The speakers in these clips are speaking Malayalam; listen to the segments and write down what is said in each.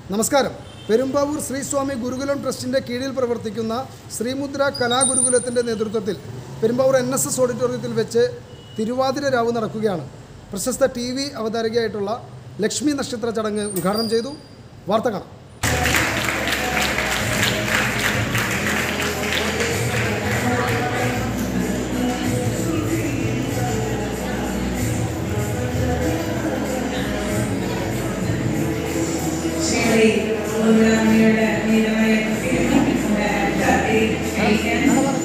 നമസ്കാരം പെരുമ്പാവൂർ ശ്രീസ്വാമി ഗുരുകുലം ട്രസ്റ്റിൻ്റെ കീഴിൽ പ്രവർത്തിക്കുന്ന ശ്രീമുദ്ര കലാഗുരുകുലത്തിൻ്റെ നേതൃത്വത്തിൽ പെരുമ്പാവൂർ എൻ എസ് എസ് ഓഡിറ്റോറിയത്തിൽ വെച്ച് തിരുവാതിര രാവ് നടക്കുകയാണ് പ്രശസ്ത ടി വി അവതാരകയായിട്ടുള്ള ലക്ഷ്മി നക്ഷത്ര ചടങ്ങ് ഉദ്ഘാടനം ചെയ്തു വാർത്ത കാണാം ശ്രീമതി മുദ്രാമയുടെ നീലമായ ക്ഷണിക്കാൻ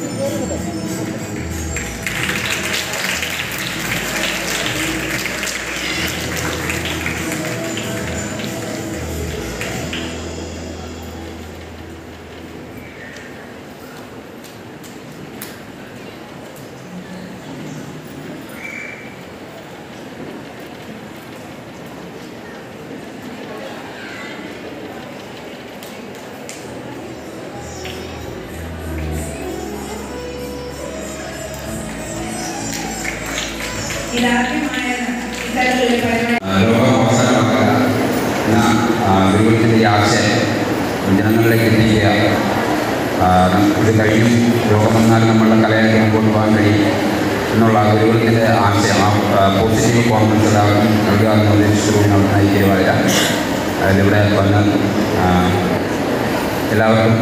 ഇതാദ്യമായാണ് ഇത്തരത്തിലൊരു പരിപാടി ലോകമോശമാക്കുക എന്ന ദൈവത്തിൻ്റെ ഈ ആശയം ജനങ്ങളിലേക്ക് എത്തിക്കുക ആ, നം- ഇത് കഴിഞ്ഞും ലോകമെന്നാൽ നമ്മളുടെ കലയായിട്ട് മുമ്പോട്ട് പോകാൻ കഴിയും എന്നുള്ള ഗുരുകുലത്തിൻ്റെ ആശയം ആ പോസിറ്റീവ് കോൺഫിഡൻസ് എല്ലാവർക്കും നൽകുക എന്ന ഉദ്ദേശിച്ചുകൂടി നടത്തുന്ന ഈ തിരുവാതിര അതിലിവിടെ വന്ന് ആ, എല്ലാവർക്കും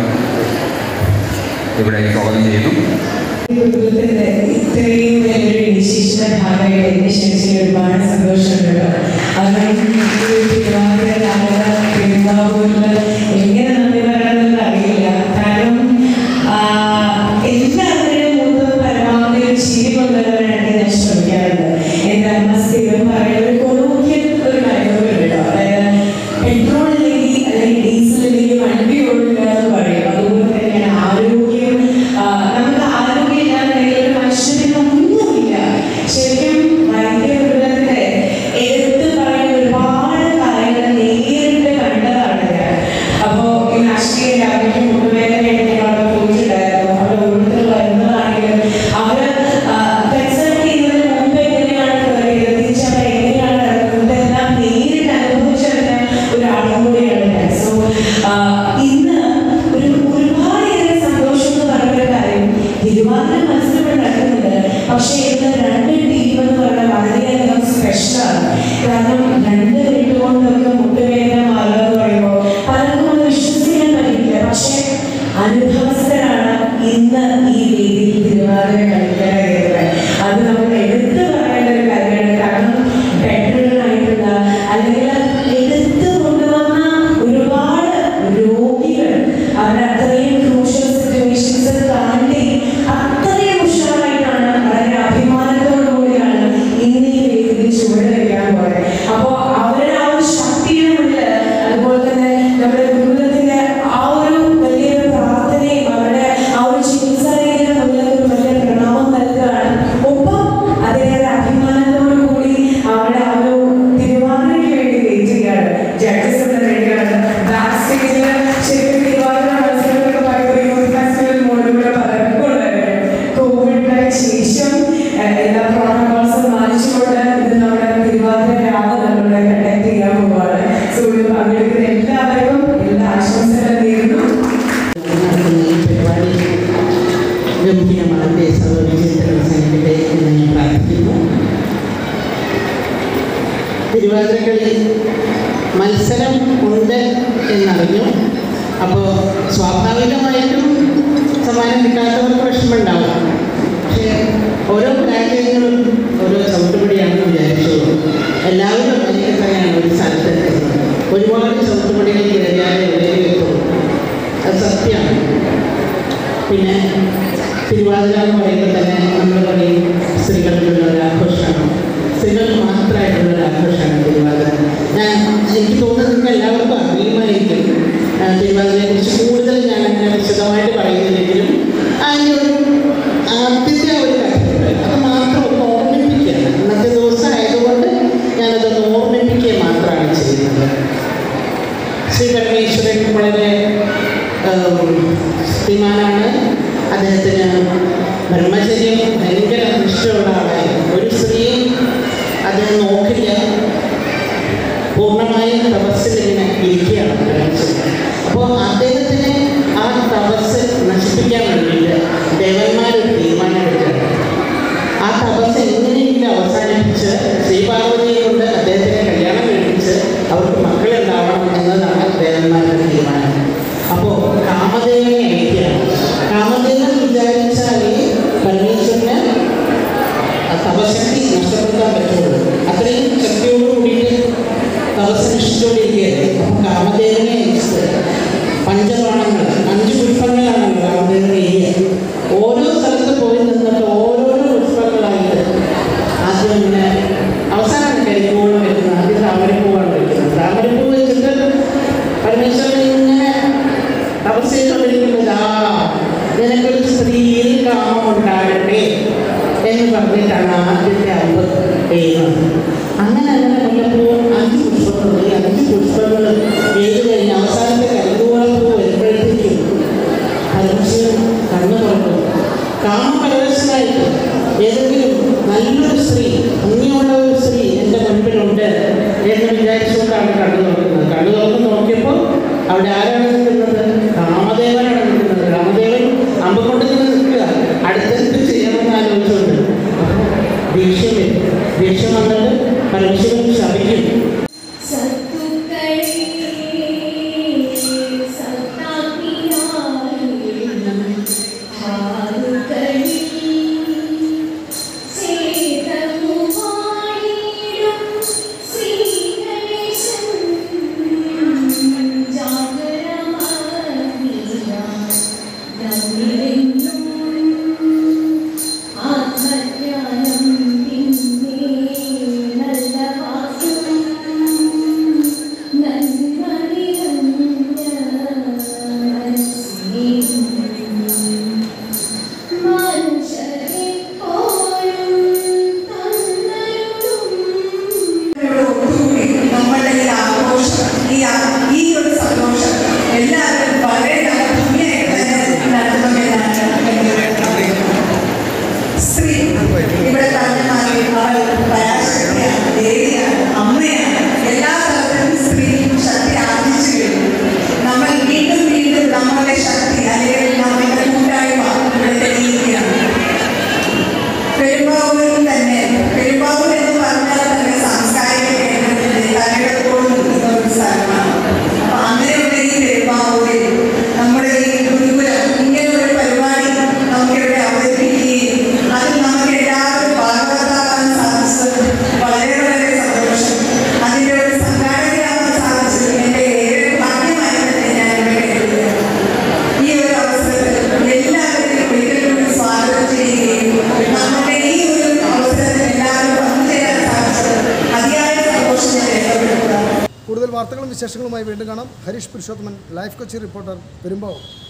ഇവിടെ സ്വാഗതം ചെയ്യുന്നു ഗുരുകുലത്തിന്റെ ഇത്രയും വലിയൊരു ഇനിഷ്യേഷന്റെ ഭാഗമായിട്ട് എന്നെ ക്ഷണിച്ചതിൽ ഒരുപാട് സന്തോഷമുണ്ട് അതുകൊണ്ട് ഈ ഒരു തിരുവാതിര രാവിലെ പെരുമ്പാവൂരില് എങ്ങനെ നന്ദി പറയണമെന്ന് അറിയില്ല കാരണം ആ, എല്ലാവരുടെയും മുമ്പ് പരമാവധി ഒരു ചിരി കൊണ്ടുവരാനായിട്ട് ഞാൻ ശ്രമിക്കാറുണ്ട് എൻ്റെ അമ്മ സ്ഥിരം പറയുന്ന ഒരു കൊളോക്കിയൽ ഒരു ഡയലോഗ് കേട്ടോ അതായത് പെട്രോൾ ഇല്ലെങ്കിൽ അല്ലെങ്കിൽ ഡീസൽ ഇല്ലെങ്കിൽ വണ്ടി ഓടില്ല എന്ന് പറയും അതുപോലെ തന്നെയാണ് ആരോഗ്യം ആ, നമുക്ക് ആരോഗ്യം ഇല്ലാന്നുണ്ടെങ്കിൽ ഒരു മനുഷ്യന് ഒന്നുമില്ല ശരിക്കും വൈദ്യവൃത്തത്തിന്റെ എടുത്ത് പറയുന്ന ഒരുപാട് കാര്യങ്ങൾ നേരിട്ട് കണ്ടതാണ് ഞാൻ അപ്പോ ഈ രാഷ്ട്രീയ രാജ്യത്ത് മുട്ടുവേദനയായിട്ട് ഞാൻ അവിടെ പോയിട്ടുണ്ടായിരുന്നു അവിടെ ഓരോരുത്തർ വരുന്നതാണെങ്കിലും അവര് കൺസൾട്ട് ചെയ്യുന്നതിന് മുമ്പ് എങ്ങനെയാണ് കയറിയത് തിരിച്ചവിടെ എങ്ങനെയാണ് ഇറങ്ങുന്നത് എല്ലാം നേരിട്ട് അനുഭവിച്ചറിഞ്ഞ ഒരാളും കൂടിയാണ് ഞാൻ സോ ഇന്ന് ഒരു ഒരുപാടേറെ സന്തോഷം എന്ന് പറഞ്ഞ ഒരു കാര്യം തിരുവാതിര മത്സരം നടക്കുന്നുണ്ട് പക്ഷേ ഇന്ന് രണ്ട് ടീം എന്ന് പറഞ്ഞാൽ വളരെയധികം സ്പെഷ്യലാണ് കാരണം രണ്ട് മിനിറ്റ് കൊണ്ടൊക്കെ മുട്ടുവേദന മാറുക എന്ന് പറയുമ്പോൾ പലർക്കും അത് വിശ്വസിക്കാൻ പറ്റില്ല പക്ഷേ അനുഭവസ്ഥരാണ് ഇന്ന് ഈ വേദിയിൽ തിരുവാതിര കളിക്കാനായത് അത് നമ്മൾ എടുത്തു പറയേണ്ട ഒരു കാര്യമാണ് കാരണം ബെറ്ററുകളായിട്ടുള്ള അല്ലെങ്കിൽ എടുത്തു കൊണ്ടുവന്ന ഒരുപാട് രോഗികൾ അവർ അത്രയും ക്രൂഷ്യൽ സിറ്റുവേഷൻസ് താണ്ടി അത്രയും ഉഷാറായിട്ടാണ് വളരെ അഭിമാനത്തോടു കൂടിയാണ് ഇന്ന് ഈ വേദിയിൽ ചുവട് വയ്ക്കാൻ പോയത് അപ്പോൾ അവരുടെ ആ ഒരു ശക്തിയുടെ മുന്നിൽ അതുപോലെ തന്നെ നമ്മുടെ ഗുരുകുലത്തിന്റെ ആ ഒരു വലിയൊരു പ്രാർത്ഥനയും അവരുടെ ആ ഒരു ചികിത്സാ രീതിയുടെ മുന്നിൽ ഒരു വലിയ പ്രണാമം നൽകുകയാണ് ഒപ്പം അതേറെ അഭിമാനത്തോടു കൂടി അവരുടെ ആ ഒരു തിരുവാതിരയ്ക്ക് വേണ്ടി വെയിറ്റ് ചെയ്യാണ് ജഡ്ജസ് ഇവിടെ റെഡിയാണ് ബാക്ക് സ്റ്റേജിൽ ശരിക്കും തിരുവാതിര മത്സരങ്ങളൊക്കെ പറയുമ്പോൾ യൂത്ത് ഫെസ്റ്റിവൽ മോഡിലൂടെ പലർക്കുണ്ടായിരുന്നു കോവിഡിന് ശേഷം ഏഹ്, എല്ലാ പ്രോട്ടോകോൾസും മാനിച്ചുകൊണ്ട് ഇത് നമ്മുടെ തിരുവാതിര രാവ് നമ്മളിവിടെ കണ്ടക്ട് ചെയ്യാൻ പോവുകയാണ് സോ ഇതിൽ പങ്കെടുക്കുന്ന എല്ലാവർക്കും എല്ലാ ആശംസകളും നേരുന്നു നടക്കുന്ന ഈ പരിപാടി ഗംഭീരമാകട്ടെ സർവ്വവിജയത്തിൽ സംഘടിക്കട്ടെ എന്ന് ഞാൻ പ്രാർത്ഥിക്കുന്നു തിരുവാതിരക്കളി മത്സരം ഉണ്ട് എന്നറിഞ്ഞു അപ്പോൾ സ്വാഭാവികമായിട്ടും സമ്മാനം കിട്ടാത്തവർക്ക് വിഷമമുണ്ടാവും പക്ഷേ ഓരോ പരാജയങ്ങളും ഓരോ ചവിട്ടുപടിയാണെന്ന് വിചാരിച്ചോളൂ എല്ലാവരും എനിക്ക് പറയാൻ ഒരു സ്ഥലത്തെത്തുന്നത് ഒരുപാട് ചവിട്ടുപടികൾ കയറിയാലേ എവിടെയും എത്തുള്ളൂ അത് സത്യമാണ് പിന്നെ തിരുവാതിര എന്ന് പറയുമ്പോൾ തന്നെ നമ്മൾ പറയും സ്ത്രീകൾക്കുള്ള ഒരു ആഘോഷമാണ് സ്ത്രീകൾക്ക് മാത്രമായിട്ടുള്ള ഒരു ആഘോഷമാണ് തിരുവാതിര ഞാൻ എനിക്ക് തോന്നുന്നത് നിങ്ങൾക്ക് എല്ലാവർക്കും അറിയുമായിരിക്കും ആ, തിരുവാതിരയെക്കുറിച്ച് കൂടുതൽ ഞാൻ അങ്ങനെ വിശദമായിട്ട് പറയുന്നില്ലെങ്കിലും അതിൻ്റെ ഒരു ആദ്യത്തെ ഒരു കാര്യമുണ്ട് അത് മാത്രം ഒന്ന് തപസ് എങ്ങനെയെങ്കിലും അവസാനിപ്പിച്ച് ശ്രീപാർവതിയെ കൊണ്ട് അദ്ദേഹത്തിനെ കല്യാണം കഴിപ്പിച്ച് അവർക്ക് മക്കളുണ്ടാവണം എന്നതാണ് ദേവന്മാരുടെ തീരുമാനം അപ്പോൾ കാമദേവനെ അയക്കുകയാണ് കാമദേവൻ വിചാരിച്ചാൽ പരമേശ്വരന് ആ തപശക്തി നഷ്ടപ്പെടുത്താൻ പറ്റുള്ളൂ അത്രയും ശക്തിയോട് കൂടിയിട്ട് തപസ്സനുഷ്ഠിച്ചുകൊണ്ടിരിക്കുകയാണ് അപ്പം കാമദേവനെ അയച്ചത് പഞ്ചബാണങ്ങൾ അഞ്ച് പുഷ്പങ്ങളാണ് കാമദേവൻ ഏരിയ ഓരോ സ്ഥലത്ത് പോയി നിന്നിട്ട് ഓരോരോ പുഷ്പങ്ങളായിട്ട് ആദ്യം ഇങ്ങനെ അവസാനം കരിപ്പൂവെള്ളം വെക്കുന്നത് ആദ്യം താമരപ്പൂവാണ് വെക്കുന്നത് താമരപ്പൂ വെച്ചിട്ട് പരമേശ്വരൻ ഇങ്ങനെ തപസ് ചെയ്തുകൊണ്ടിരിക്കുന്നത് ആ നിനക്കൊരു സ്ത്രീയിൽ കാമം ഉണ്ടാകട്ടെ എന്ന് പറഞ്ഞിട്ടാണ് ആദ്യത്തെ അമ്പ് ചെയ്യുന്നത് അങ്ങനെ അങ്ങനെ വല്ലപ്പോൾ അഞ്ച് പുഷ്പങ്ങൾ ഈ അഞ്ച് പുഷ്പങ്ങൾ ഏത് കഴിഞ്ഞ് അവസാനത്തെ കരികൂളം പൂ വരുമ്പോഴത്തേക്കും പരമശിവൻ കണ്ണു തുറക്കും കാമപരവശനായിട്ട് ഏതെങ്കിലും നല്ലൊരു സ്ത്രീ ഭംഗിയുള്ള ഒരു സ്ത്രീ എൻ്റെ മുൻപിലുണ്ട് എന്ന് വിചാരിച്ചുകൊണ്ടാണ് കണ്ണു തുറക്കുന്നത് കണ്ണു തുറന്ന് നോക്കിയപ്പോൾ അവിടെ ആരാണ് നിൽക്കുന്നത് കാമദേവനാണ് നിൽക്കുന്നത് കാമദേവൻ അമ്പ് കൊണ്ട് ഇങ്ങനെ നിൽക്കുക അടുത്തെന്ത് ചെയ്യണമെന്ന് ആലോചിച്ചുകൊണ്ട് ദേഷ്യം വരും ദേഷ്യം വന്നിട്ട് പരമശിവൻ ശപിക്കും ആത്മജ്ഞാനം പിന്നെ നല്ല വാക്യം നന്മ നിറഞ്ഞ മനസ്സിനെ മനുഷ്യരെപ്പോഴും തന്നരുളും ഒത്തുകൂടി നമ്മളുടെ ഈ ആഘോഷം ഈ ആ- ഈ ഒരു സന്തോഷം എല്ലാവരും വളരെ നല്ല ഭംഗിയായിട്ട് തന്നെ നടത്തണമെന്നാണ് എനിക്ക് സ്ത്രീ ഇവിടെ പറഞ്ഞ മാതിരി അവൾ പരാശക്തിയാണ് ദേവിയാണ് അമ്മയാണ് എല്ലാ തലത്തിലും സ്ത്രീ ശക്തി ആർജിച്ചു കഴിഞ്ഞു നമ്മൾ വീണ്ടും വീണ്ടും നമ്മളുടെ ശക്തി അല്ലെങ്കിൽ നമ്മളുടെ കൂട്ടായ്മ ഇവിടെ തെളിയിക്കുകയാണ് പെരുമ്പാവൂരിൽ തന്നെ പെരുമ്പാവൂർ എന്ന് പറഞ്ഞാൽ തന്നെ സാംസ്കാരിക കേന്ദ്രത്തിന്റെ തലകത്തോട് നിൽക്കുന്ന ഒരു സ്ഥലമാണ് അപ്പൊ അങ്ങനെയുള്ള ഈ പെരുമ്പാവൂരിൽ നമ്മുടെ ഈ ഗുരുകുലം ഇങ്ങനെ ഒരു പരിപാടി നമുക്കിവിടെ അവതരിപ്പിക്കുകയും അതിൽ നമുക്ക് എല്ലാവരും ഭാഗവതാകാൻ സാധിച്ചത് വളരെ വളരെ സന്തോഷം അതിൻ്റെ ഒരു സംഘാടകരാകാൻ സാധിച്ചത് എൻ്റെ ഏറെ ഭാഗ്യമായി തന്നെ ഞാൻ ഇവിടെ കരുതുകയാണ് ഈ ഒരു അവസരത്തിൽ എല്ലാവരെയും ഒരിക്കൽ കൂടി സ്വാഗതം ചെയ്യുകയും നമ്മുടെ ഈ ഒരു അവസരത്തിൽ എല്ലാവരും പങ്കുചേരാൻ സാധിച്ചത് അതിയായ സന്തോഷം ഞാൻ രേഖപ്പെടുത്തുക കൂടുതൽ വാർത്തകളും വിശേഷങ്ങളുമായി വീണ്ടും കാണാം ഹരീഷ് പുരുഷോത്തമൻ ലൈഫ് കൊച്ചി റിപ്പോർട്ടർ പെരുമ്പാവൂർ